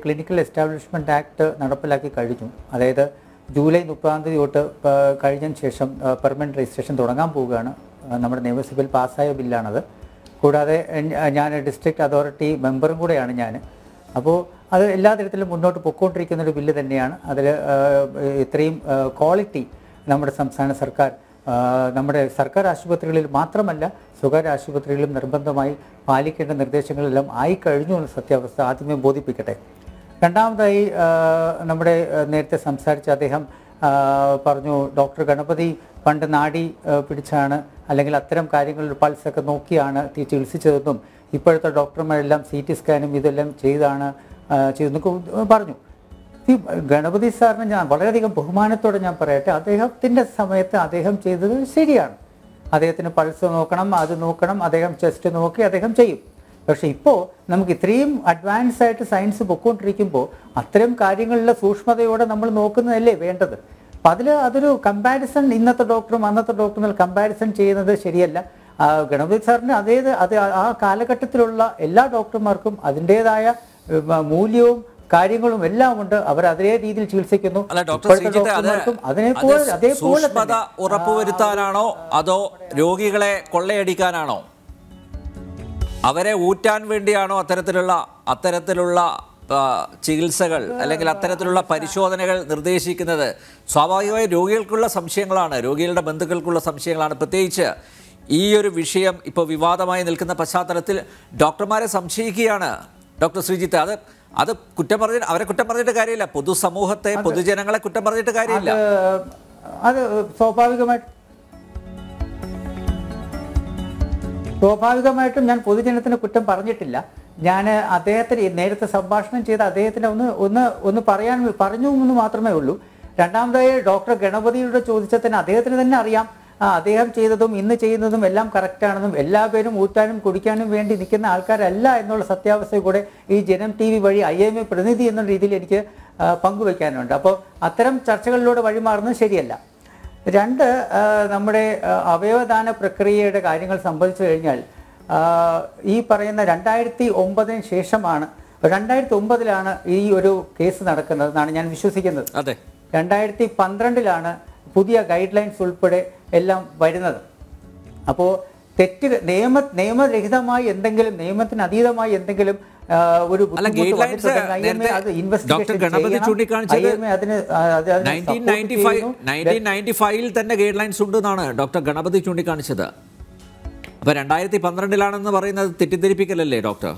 Clinical establishment act നടപ്പിലാക്കി കഴിഞ്ഞു അതായത് ജൂലൈ മുപ്പതാം തീയതി തൊട്ട് പ- കഴിഞ്ഞതിന് ശേഷം പെർമനൻറ്റ് രജിസ്ട്രേഷൻ തുടങ്ങാൻ പോവുകയാണ് ആ, നമ്മുടെ നിയമസഭയിൽ പാസ്സായ ബില്ലാണത് കൂടാതെ എൻ- ഞാൻ ഡിസ്ട്രിക്ട് അതോറിറ്റി മെമ്പറും കൂടെയാണ് ഞാൻ അപ്പോൾ അത് എല്ലാ തരത്തിലും മുന്നോട്ട് പൊയ്ക്കൊണ്ടിരിക്കുന്ന ഒരു ബില്ല് തന്നെയാണ് അതിൽ ഇത്രയും ക്വാളിറ്റി നമ്മുടെ സംസ്ഥാന സർക്കാർ ആ, നമ്മുടെ സർക്കാർ ആശുപത്രികളിൽ മാത്രമല്ല സ്വകാര്യ ആശുപത്രികളിലും നിർബന്ധമായി പാലിക്കേണ്ട നിർദ്ദേശങ്ങളെല്ലാം ആയി കഴിഞ്ഞു എന്ന സത്യാവസ്ഥ ആദ്യമേ ബോധിപ്പിക്കട്ടെ രണ്ടാമതായി ആ, നമ്മുടെ ആ, നേരത്തെ സംസാരിച്ച അദ്ദേഹം ആ, പറഞ്ഞു ഡോക്ടർ ഗണപതി പണ്ട് നാടി ആ, പിടിച്ചാണ് അല്ലെങ്കിൽ അത്തരം കാര്യങ്ങളിൽ പൾസൊക്കെ നോക്കിയാണ് തി- ചികിത്സിച്ചതെന്നും ഇപ്പോഴത്തെ ഡോക്ടർമാരെല്ലാം സി ടി സ്കാനും ഇതെല്ലാം ചെയ്താണ് ആ, ചെയ്തെന്നൊക്കെ പറഞ്ഞു ഈ ഗണപതി സാറിന് ഞാൻ വളരെയധികം ബഹുമാനത്തോടെ ഞാൻ പറയട്ടെ അദ്ദേഹത്തിൻ്റെ സമയത്ത് അദ്ദേഹം ചെയ്തത് ശരിയാണ് അദ്ദേഹത്തിന് പൾസ് നോക്കണം അത് നോക്കണം അദ്ദേഹം ചെസ്റ്റ് നോക്കി അദ്ദേഹം ചെയ്യും പക്ഷെ ഇപ്പോൾ നമുക്ക് ഇത്രയും അഡ്വാൻസ് ആയിട്ട് സയൻസ് പൊയ്ക്കൊണ്ടിരിക്കുമ്പോൾ അത്തരം കാര്യങ്ങളിലെ സൂക്ഷ്മതയോടെ നമ്മൾ നോക്കുന്നതല്ലേ വേണ്ടത് അപ്പം അതിൽ അതൊരു കമ്പാരിസൺ ഇന്നത്തെ ഡോക്ടറും അന്നത്തെ ഡോക്ടറും കമ്പാരിസൺ ചെയ്യുന്നത് ശരിയല്ല ആ, ഗണപതി സാറിന് അതേ അത് ആ- ആ കാലഘട്ടത്തിലുള്ള എല്ലാ ഡോക്ടർമാർക്കും അതിൻ്റെതായ ഉം, മൂല്യവും കാര്യങ്ങളും എല്ലാം ഉണ്ട് അവർ അതേ രീതിയിൽ ചികിത്സിക്കുന്നു അല്ല ഡോക്ടർ ഇപ്പോഴത്തെ ശ്രീജിത്ത് അത് ഡോക്ടർമാർക്കും അത് അതിനെപ്പോലെ അതേപോലെ സൂക്ഷ്മത തന്നെ ഉറപ്പുവരുത്താനാണോ അതോ രോഗികളെ കൊള്ളയടിക്കാനാണോ അവരെ ഊറ്റാൻ വേണ്ടിയാണോ അത്തരത്തിലുള്ള അത്തരത്തിലുള്ള ആ, ചികിത്സകൾ അല്ലെങ്കിൽ അത്തരത്തിലുള്ള പരിശോധനകൾ നിർദ്ദേശിക്കുന്നത് സ്വാഭാവികമായി രോഗികൾക്കുള്ള സംശയങ്ങളാണ് രോഗികളുടെ ബന്ധുക്കൾക്കുള്ള സംശയങ്ങളാണ് പ്രത്യേകിച്ച് ഈ ഒരു വിഷയം ഇപ്പോൾ വിവാദമായി നിൽക്കുന്ന പശ്ചാത്തലത്തിൽ ഡോക്ടർമാരെ സംശയിക്കുകയാണ് ഡോക്ടർ ശ്രീജിത്ത് അത് അത് കുറ്റം പറഞ്ഞിട്ട് അവരെ കുറ്റം പറഞ്ഞിട്ട് കാര്യമില്ല പൊതുസമൂഹത്തെ പൊതുജനങ്ങളെ കുറ്റം പറഞ്ഞിട്ട് കാര്യമില്ല അത് അത് സ്വാഭാവികമായിട്ട് സ്വാഭാവികമായിട്ടും ഞാൻ പൊതുജനത്തിന് കുറ്റം പറഞ്ഞിട്ടില്ല ഞാൻ അദ്ദേഹത്തിന് നേരത്തെ സംഭാഷണം ചെയ്ത അദ്ദേഹത്തിന് ഒന്ന് ഒന്ന് ഒന്ന് പറയാൻ പറഞ്ഞു എന്ന് മാത്രമേ ഉള്ളൂ രണ്ടാമതായി ഡോക്ടർ ഗണപതിയുടെ ചോദിച്ചതിന് അദ്ദേഹത്തിന് തന്നെ അറിയാം ആ, അദ്ദേഹം ചെയ്തതും ഇന്ന് ചെയ്യുന്നതും എല്ലാം കറക്റ്റാണെന്നും എല്ലാവരും ഊറ്റാനും കുടിക്കാനും വേണ്ടി നിൽക്കുന്ന ആൾക്കാരല്ല എന്നുള്ള സത്യാവസ്ഥ കൂടെ ഈ ജനം ടി വി വഴി ഐ എം എ പ്രതിനിധി എന്ന രീതിയിൽ എനിക്ക് ആ, പങ്കുവയ്ക്കാനുണ്ട് അപ്പോൾ അത്തരം ചർച്ചകളിലൂടെ വഴിമാറുന്നത് ശരിയല്ല രണ്ട് ആ, നമ്മുടെ ആ, അവയവദാന പ്രക്രിയയുടെ കാര്യങ്ങൾ സംബന്ധിച്ചു കഴിഞ്ഞാൽ ആ, ഈ പറയുന്ന രണ്ടായിരത്തി ഒമ്പതിന് ശേഷമാണ് രണ്ടായിരത്തി ഒമ്പതിലാണ് ഈ ഒരു കേസ് നടക്കുന്നത് എന്നാണ് ഞാൻ വിശ്വസിക്കുന്നത് അതെ രണ്ടായിരത്തി പന്ത്രണ്ടിലാണ് പുതിയ ഗൈഡ് ലൈൻസ് ഉൾപ്പെടെ എല്ലാം വരുന്നത് അപ്പോൾ തെറ്റ് നിയമ നിയമരഹിതമായി എന്തെങ്കിലും നിയമത്തിന് അതീതമായി എന്തെങ്കിലും ആ, ഒരു അല്ല, ബുദ്ധിമുട്ട് guidelines വന്നിട്ടുണ്ടെങ്കിൽ IMA നേരത്തെ അത് investigation ഡോക്ടർ ഗണപതി ചെയ്യണം. ചൂണ്ടിക്കാണിച്ചത് IMA അതിന് ആ, അത് അതിന് നയൻറ്റീൻ support നയൻറ്റി ഫൈവ് ചെയ്യുന്നു. നയൻറ്റീൻ നയൻറ്റി ഫൈവിൽ തന്നെ ഗൈഡ് ലൈൻസ് ഉണ്ട് എന്നാണ് ഡോക്ടർ ഗണപതി ചൂണ്ടിക്കാണിച്ചത് അപ്പൊ രണ്ടായിരത്തി പന്ത്രണ്ടിലാണെന്ന് പറയുന്നത് തെറ്റിദ്ധരിപ്പിക്കലല്ലേ ഡോക്ടർ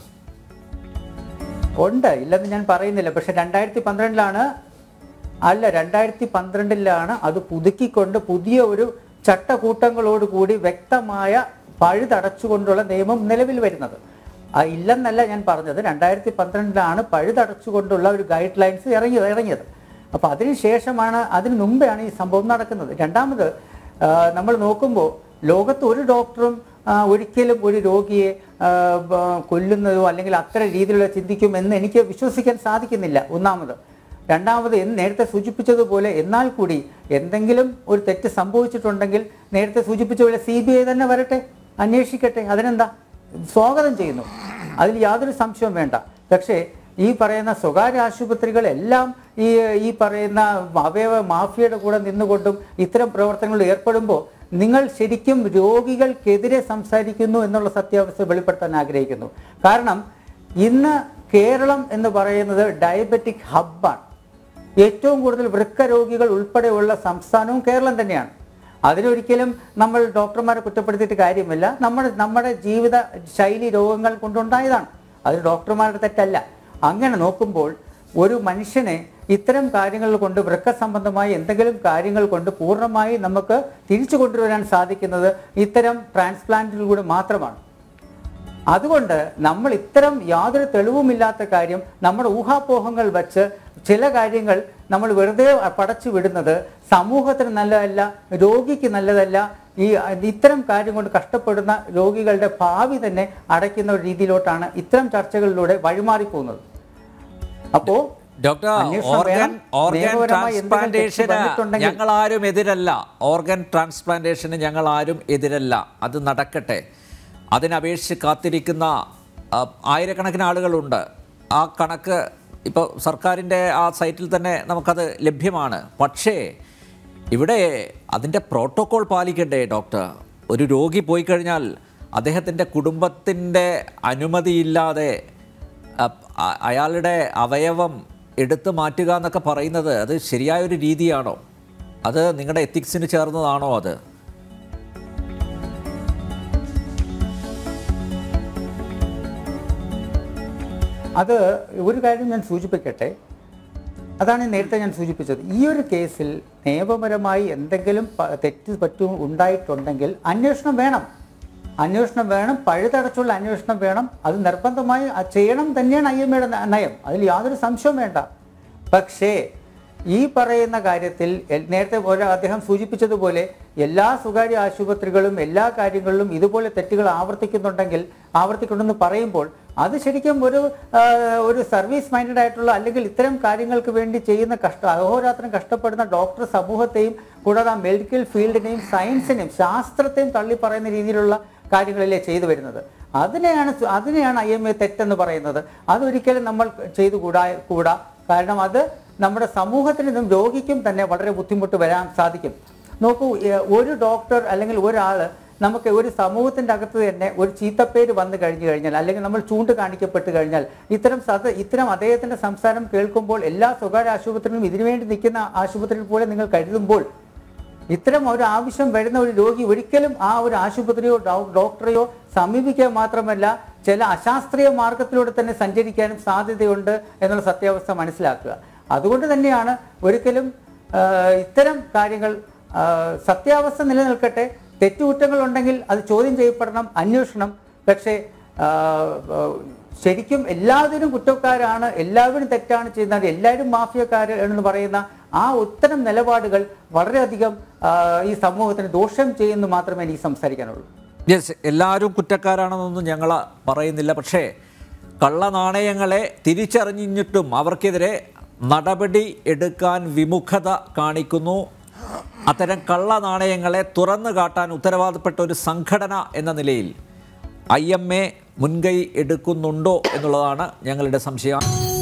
ഉണ്ട് ഇല്ലെന്ന് ഞാൻ പറയുന്നില്ല പക്ഷെ രണ്ടായിരത്തി പന്ത്രണ്ടിലാണ് അല്ല രണ്ടായിരത്തി പന്ത്രണ്ടിലാണ് അത് പുതുക്കിക്കൊണ്ട് പുതിയ ഒരു ചട്ടക്കൂട്ടങ്ങളോട് കൂടി വ്യക്തമായ പഴുതടച്ചുകൊണ്ടുള്ള നിയമം നിലവിൽ വരുന്നത് ആ ഇല്ലെന്നല്ല ഞാൻ പറഞ്ഞത് രണ്ടായിരത്തി പന്ത്രണ്ടിലാണ് പഴുതടച്ചുകൊണ്ടുള്ള ഒരു ഗൈഡ് ലൈൻസ് ഇറങ്ങിയത് ഇറങ്ങിയത് അപ്പോൾ അതിനുശേഷമാണ് അതിന് മുമ്പെയാണ് ഈ സംഭവം നടക്കുന്നത് രണ്ടാമത് ആ, നമ്മൾ നോക്കുമ്പോൾ ലോകത്ത് ഒരു ഡോക്ടറും ആ, ഒരിക്കലും ഒരു രോഗിയെ ആ, ബ- കൊല്ലുന്നതോ അല്ലെങ്കിൽ അത്തരം രീതിയിലുള്ള ചിന്തിക്കുമെന്ന് എനിക്ക് വിശ്വസിക്കാൻ സാധിക്കുന്നില്ല ഒന്നാമത് രണ്ടാമത് എന്ന് നേരത്തെ സൂചിപ്പിച്ചതുപോലെ എന്നാൽ കൂടി എന്തെങ്കിലും ഒരു തെറ്റ് സംഭവിച്ചിട്ടുണ്ടെങ്കിൽ നേരത്തെ സൂചിപ്പിച്ച പോലെ സി ബി ഐ തന്നെ വരട്ടെ അന്വേഷിക്കട്ടെ അതിനെന്താ സ്വാഗതം ചെയ്യുന്നു അതിൽ യാതൊരു സംശയവും വേണ്ട പക്ഷേ ഈ പറയുന്ന സ്വകാര്യ ആശുപത്രികളെല്ലാം ഈ ഈ പറയുന്ന അവയവ മാഫിയയുടെ കൂടെ നിന്നുകൊണ്ടും ഇത്തരം പ്രവർത്തനങ്ങളിൽ ഏർപ്പെടുമ്പോൾ നിങ്ങൾ ശരിക്കും രോഗികൾക്കെതിരെ സംസാരിക്കുന്നു എന്നുള്ള സത്യാവസ്ഥ വെളിപ്പെടുത്താൻ ആഗ്രഹിക്കുന്നു കാരണം ഇന്ന് കേരളം എന്ന് പറയുന്നത് ഡയബറ്റിക് ഹബ്ബാണ് ഏറ്റവും കൂടുതൽ വൃക്ക രോഗികൾ ഉൾപ്പെടെയുള്ള സംസ്ഥാനവും കേരളം തന്നെയാണ് അതിനൊരിക്കലും നമ്മൾ ഡോക്ടർമാരെ കുറ്റപ്പെടുത്തിയിട്ട് കാര്യമില്ല നമ്മുടെ നമ്മുടെ ജീവിത ശൈലി രോഗങ്ങൾ കൊണ്ടുണ്ടായതാണ് അത് ഡോക്ടർമാരുടെ തെറ്റല്ല അങ്ങനെ നോക്കുമ്പോൾ ഒരു മനുഷ്യനെ ഇത്തരം കാര്യങ്ങൾ കൊണ്ട് വൃക്ക സംബന്ധമായ എന്തെങ്കിലും കാര്യങ്ങൾ കൊണ്ട് പൂർണ്ണമായി നമുക്ക് തിരിച്ചു കൊണ്ടുവരാൻ സാധിക്കുന്നത് ഇത്തരം ട്രാൻസ്പ്ലാന്റിലൂടെ മാത്രമാണ് അതുകൊണ്ട് നമ്മൾ ഇത്തരം യാതൊരു തെളിവുമില്ലാത്ത കാര്യം നമ്മുടെ ഊഹാപോഹങ്ങൾ വച്ച് ചില കാര്യങ്ങൾ നമ്മൾ വെറുതെ പടച്ചു വിടുന്നത് സമൂഹത്തിന് നല്ലതല്ല രോഗിക്ക് നല്ലതല്ല ഈ ഇത്തരം കാര്യം കൊണ്ട് കഷ്ടപ്പെടുന്ന രോഗികളുടെ ഭാവി തന്നെ അടയ്ക്കുന്ന ഒരു രീതിയിലോട്ടാണ് ഇത്തരം ചർച്ചകളിലൂടെ വഴിമാറിപ്പോകുന്നത് അപ്പോ ഡോക്ടർ അന്വേഷണം ഓർഗൻ വേണം. ഓർഗൻ നിയമപരമായി എന്തെങ്കിലും തെറ്റ് ട്രാൻസ്പ്ലാന്റേഷന് വന്നിട്ടുണ്ടെങ്കിൽ- ഞങ്ങൾ ആരും എതിരല്ല ഓർഗൻ ട്രാൻസ്പ്ലാന്റേഷന് ഞങ്ങൾ ആരും എതിരല്ല അത് നടക്കട്ടെ അതിനപേക്ഷിച്ച് കാത്തിരിക്കുന്ന ആ, ആയിരക്കണക്കിന് ആളുകളുണ്ട് ആ കണക്ക് ഇപ്പോൾ സർക്കാരിൻ്റെ ആ സൈറ്റിൽ തന്നെ നമുക്കത് ലഭ്യമാണ് പക്ഷേ ഇവിടെ അതിൻ്റെ പ്രോട്ടോകോൾ പാലിക്കണ്ടേ ഡോക്ടർ ഒരു രോഗി പോയി കഴിഞ്ഞാൽ അദ്ദേഹത്തിൻ്റെ കുടുംബത്തിൻ്റെ അനുമതിയില്ലാതെ അ- അ- അയാളുടെ അവയവം എടുത്തു മാറ്റുക എന്നൊക്കെ പറയുന്നത് അത് ശരിയായൊരു രീതിയാണോ അത് നിങ്ങളുടെ എത്തിക്സിന് ചേർന്നതാണോ അത് അത് ഒരു കാര്യം ഞാൻ സൂചിപ്പിക്കട്ടെ അതാണ് നേരത്തെ ഞാൻ സൂചിപ്പിച്ചത് ഈ ഒരു കേസിൽ നിയമപരമായി എന്തെങ്കിലും പ- തെറ്റ് പറ്റു ഉണ്ടായിട്ടുണ്ടെങ്കിൽ അന്വേഷണം വേണം അന്വേഷണം വേണം പഴുതടച്ചുള്ള അന്വേഷണം വേണം അത് നിർബന്ധമായി അത് ചെയ്യണം തന്നെയാണ് ഐ എം എയുടെ നയം അതിൽ യാതൊരു സംശയവും വേണ്ട പക്ഷേ ഈ പറയുന്ന കാര്യത്തിൽ എൽ- നേരത്തെ ഒരു അദ്ദേഹം സൂചിപ്പിച്ചതുപോലെ എല്ലാ സ്വകാര്യ ആശുപത്രികളും എല്ലാ കാര്യങ്ങളിലും ഇതുപോലെ തെറ്റുകൾ ആവർത്തിക്കുന്നുണ്ടെങ്കിൽ ആവർത്തിക്കുന്നുണ്ടെന്ന് പറയുമ്പോൾ അത് ശരിക്കും ഒരു ആ, ഒരു സർവീസ് മൈൻഡഡ് ആയിട്ടുള്ള അല്ലെങ്കിൽ ഇത്തരം കാര്യങ്ങൾക്ക് വേണ്ടി ചെയ്യുന്ന കഷ്ട അഹോരാത്രം കഷ്ടപ്പെടുന്ന ഡോക്ടർ സമൂഹത്തെയും കൂടാതെ ആ മെഡിക്കൽ ഫീൽഡിനെയും സയൻസിനെയും ശാസ്ത്രത്തെയും തള്ളി പറയുന്ന രീതിയിലുള്ള കാര്യങ്ങളല്ലേ ചെയ്തു വരുന്നത് അതിനെയാണ് സു- അതിനെയാണ് ഐ എം എ തെറ്റെന്ന് പറയുന്നത് അതൊരിക്കലും നമ്മൾ ചെയ്തു കൂടാ കൂടാ കാരണം അത് നമ്മുടെ സമൂഹത്തിനും രോഗിക്കും തന്നെ വളരെ ബുദ്ധിമുട്ട് വരാൻ സാധിക്കും നോക്കൂ ഏ, ഒരു ഡോക്ടർ അല്ലെങ്കിൽ ഒരാൾ നമുക്ക് ഒരു സമൂഹത്തിൻ്റെ അകത്ത് തന്നെ ഒരു ചീത്തപ്പേര് വന്നു കഴിഞ്ഞു കഴിഞ്ഞാൽ അല്ലെങ്കിൽ നമ്മൾ ചൂണ്ടിക്കാണിക്കപ്പെട്ട് കഴിഞ്ഞാൽ ഇത്തരം സത ഇത്തരം അദ്ദേഹത്തിൻ്റെ സംസാരം കേൾക്കുമ്പോൾ എല്ലാ സ്വകാര്യ ആശുപത്രിയിലും ഇതിനുവേണ്ടി നിൽക്കുന്ന ആശുപത്രിയിൽ പോലെ നിങ്ങൾ കരുതുമ്പോൾ ഇത്തരം ഒരു ആവശ്യം വരുന്ന ഒരു രോഗി ഒരിക്കലും ആ ഒരു ആശുപത്രിയോ ഡോ- ഡോക്ടറെയോ സമീപിക്കുക മാത്രമല്ല ചില അശാസ്ത്രീയ മാർഗത്തിലൂടെ തന്നെ സഞ്ചരിക്കാനും സാധ്യതയുണ്ട് എന്നുള്ള സത്യാവസ്ഥ മനസ്സിലാക്കുക അതുകൊണ്ട് തന്നെയാണ് ഒരിക്കലും ആ, ഇത്തരം കാര്യങ്ങൾ ആ, സത്യാവസ്ഥ നിലനിൽക്കട്ടെ തെറ്റുകുറ്റങ്ങൾ ഉണ്ടെങ്കിൽ അത് ചോദ്യം ചെയ്യപ്പെടണം അന്വേഷണം പക്ഷേ ആ, ആ, ശരിക്കും എല്ലാവരും കുറ്റക്കാരാണ് എല്ലാവരും തെറ്റാണ് ചെയ്യുന്നത് എല്ലാവരും മാഫിയക്കാർ എന്ന് പറയുന്ന ആ ഉത്തരം നിലപാടുകൾ വളരെയധികം ആ, ഈ സമൂഹത്തിന് ദോഷം ചെയ്യുന്നു മാത്രമേ എനിക്ക് സംസാരിക്കാനുള്ളൂ യെസ് എല്ലാവരും കുറ്റക്കാരാണെന്നൊന്നും ഞങ്ങൾ പറയുന്നില്ല പക്ഷേ കള്ളനാണയങ്ങളെ തിരിച്ചറിഞ്ഞിട്ടും അവർക്കെതിരെ നടപടി എടുക്കാൻ വിമുഖത കാണിക്കുന്നു അത്തരം കള്ളനാണയങ്ങളെ തുറന്നു കാട്ടാൻ ഉത്തരവാദപ്പെട്ട ഒരു സംഘടന എന്ന നിലയിൽ ഐ എം എ മുൻകൈ എടുക്കുന്നുണ്ടോ എന്നുള്ളതാണ് ഞങ്ങളുടെ സംശയം